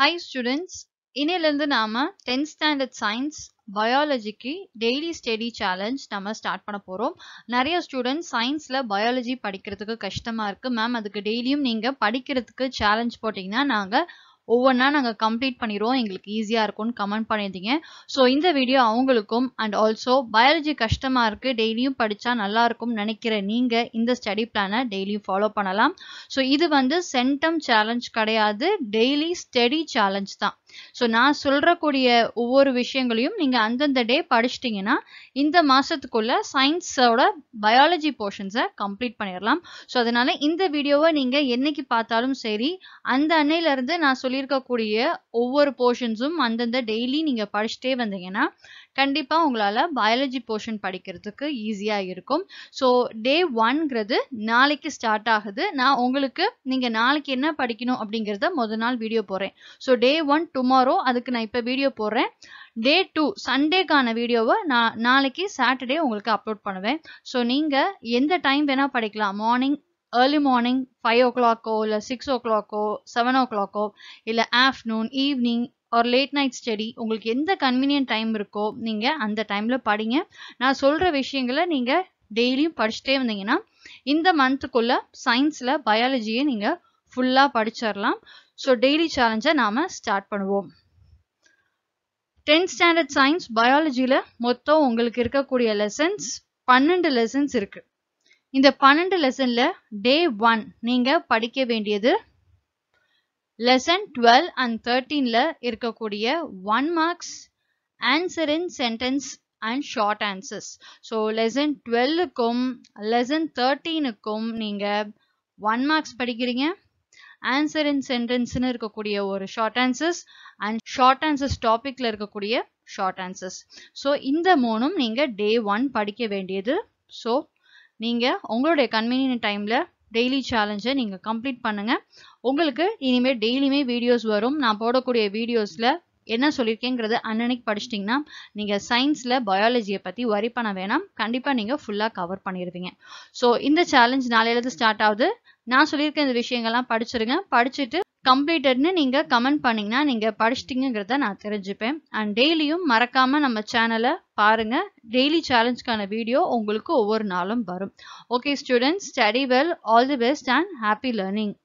hi students இன்னிலேருந்து நாம 10th standard science பயாலஜிக்கு டெய்லி ஸ்டடி சேலஞ்ச் நம்ம ஸ்டார்ட் பண்ண போகிறோம் நிறைய ஸ்டூடெண்ட்ஸ் சயின்ஸில் பயாலஜி படிக்கிறதுக்கு கஷ்டமாக இருக்குது மேம் அதுக்கு டெய்லியும் நீங்கள் படிக்கிறதுக்கு சேலஞ்ச் போட்டிங்கன்னா நாங்கள் ஒவ்வொன்றா நாங்கள் கம்ப்ளீட் பண்ணிடுவோம் எங்களுக்கு ஈஸியாக இருக்கும்னு கமெண்ட் பண்ணியிருந்தீங்க ஸோ இந்த வீடியோ அவங்களுக்கும் அண்ட் ஆல்சோ பயாலஜி கஷ்டமாக இருக்குது டெய்லியும் படித்தா நல்லா இருக்கும்னு நினைக்கிற நீங்கள் இந்த ஸ்டடி பிளானை டெய்லியும் ஃபாலோ பண்ணலாம் ஸோ இது வந்து சென்டம் சேலஞ்ச் கிடையாது டெய்லி ஸ்டடி சேலஞ்ச் தான் ஸோ நான் சொல்கிறக்கூடிய ஒவ்வொரு விஷயங்களையும் நீங்கள் அந்தந்த டே படிச்சிட்டிங்கன்னா இந்த மாதத்துக்குள்ள சயின்ஸோட பயாலஜி போர்ஷன்ஸை கம்ப்ளீட் பண்ணிடலாம் ஸோ அதனால் இந்த வீடியோவை நீங்கள் என்னைக்கு பார்த்தாலும் சரி அந்த அன்னையிலேருந்து நான் சொல்லியிருக்கக்கூடிய ஒவ்வொரு போர்ஷன்ஸும் அந்தந்த டெய்லி நீங்கள் படிச்சுட்டே வந்தீங்கன்னா கண்டிப்பாக உங்களால் பயாலஜி போர்ஷன் படிக்கிறதுக்கு ஈஸியாக இருக்கும் ஸோ டே ஒன்ங்கிறது நாளைக்கு ஸ்டார்ட் ஆகுது நான் உங்களுக்கு நீங்கள் நாளைக்கு என்ன படிக்கணும் அப்படிங்கிறத முத நாள் வீடியோ போடுறேன் ஸோ டே ஒன் டுமாரோ அதுக்கு நான் இப்போ வீடியோ போடுறேன் டே டூ சண்டேக்கான வீடியோவை நான் நாளைக்கு சாட்டர்டே உங்களுக்கு அப்லோட் பண்ணுவேன் ஸோ நீங்கள் எந்த டைம் வேணால் படிக்கலாம் மார்னிங் ஏர்லி மார்னிங் ஃபைவ் ஓ கிளாக்கோ இல்லை சிக்ஸ் ஓ கிளாக்கோ செவன் ஓ கிளாக்கோ இல்லை ஆஃப்டர்நூன் ஈவினிங் ஒரு லேட் நைட் ஸ்டடி உங்களுக்கு எந்த கன்வீனியன்ட் டைம் இருக்கோ நீங்கள் அந்த டைமில் படிங்க நான் சொல்கிற விஷயங்களை நீங்கள் டெய்லியும் படிச்சுட்டே வந்தீங்கன்னா இந்த மந்த்துக்குள்ளே சயின்ஸில் பயாலஜியை நீங்கள் ஃபுல்லாக படிச்சிடலாம் ஸோ டெய்லி சேலஞ்சை நாம் ஸ்டார்ட் பண்ணுவோம் டென்த் ஸ்டாண்டர்ட் சயின்ஸ் பயாலஜியில் மொத்தம் உங்களுக்கு இருக்கக்கூடிய லெசன்ஸ் பன்னெண்டு லெசன்ஸ் இருக்குது இந்த பன்னெண்டு லெசனில் டே ஒன் நீங்கள் படிக்க வேண்டியது லெசன் டுவெல் அண்ட் தேர்ட்டீனில் இருக்கக்கூடிய one marks answer in sentence and short answers so lesson டுவெல்லுக்கும் லெசன் தேர்ட்டீனுக்கும் நீங்கள் ஒன் மார்க்ஸ் படிக்கிறீங்க ஆன்சர் இன் சென்டென்ஸ்னு இருக்கக்கூடிய ஒரு short answers and short answers டாப்பிக்கில் இருக்கக்கூடிய ஷார்ட் ஆன்சர்ஸ் ஸோ இந்த மூணும் நீங்கள் டே ஒன் படிக்க வேண்டியது ஸோ நீங்கள் உங்களுடைய கன்வீனியன்ட் டைமில் டெய்லி சேலஞ்சை நீங்கள் கம்ப்ளீட் பண்ணுங்கள் உங்களுக்கு இனிமேல் டெய்லியுமே வீடியோஸ் வரும் நான் போடக்கூடிய வீடியோஸில் என்ன சொல்லியிருக்கேங்கிறது அன்னன்னைக்கு படிச்சிட்டிங்கன்னா நீங்கள் சயின்ஸில் பயாலஜியை பற்றி வரி பண்ண வேணாம் கண்டிப்பாக நீங்கள் ஃபுல்லாக கவர் பண்ணிடுவீங்க ஸோ இந்த சேலஞ்ச் நாளையிலேருந்து ஸ்டார்ட் ஆகுது நான் சொல்லியிருக்க இந்த விஷயங்கள்லாம் படிச்சிருங்க படிச்சுட்டு கம்ப்ளீட்டட்னு நீங்கள் கமெண்ட் பண்ணிங்கன்னா நீங்கள் படிச்சிட்டிங்கிறத நான் தெரிஞ்சுப்பேன் அண்ட் டெய்லியும் மறக்காமல் நம்ம சேனலை பாருங்கள் டெய்லி சேலஞ்சுக்கான வீடியோ உங்களுக்கு ஒவ்வொரு நாளும் வரும் okay students study well all the best and happy learning